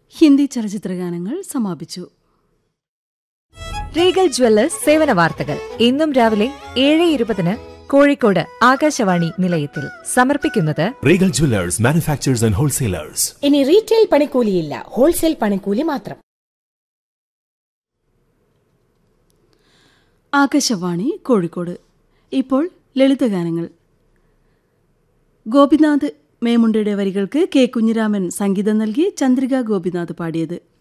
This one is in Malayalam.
ഹിന്ദി ചലച്ചിത്രഗാനങ്ങൾ സമാപിച്ചു റീഗൽ ജ്വല്ലേഴ്സ് സേവന വാർത്തകൾ ഇന്നും രാവിലെ ഏഴ് ഇരുപതിന് കോഴിക്കോട് ആകാശവാണി നിലയത്തിൽ സമർപ്പിക്കുന്നത് Regal Jewelers, manufacturers and wholesalers. ഇനി റീറ്റെയിൽ പണിക്കൂലിയില്ല ഹോൾസെയിൽ പണിക്കൂലി മാത്രം ആകാശവാണി കോഴിക്കോട് ഇപ്പോൾ ലളിതഗാനങ്ങൾ ഗോപിനാഥ് മേമുണ്ടയുടെ വരികൾക്ക് കെ കുഞ്ഞിരാമൻ സംഗീതം നൽകി ചന്ദ്രിക ഗോപിനാഥ് പാടിയത്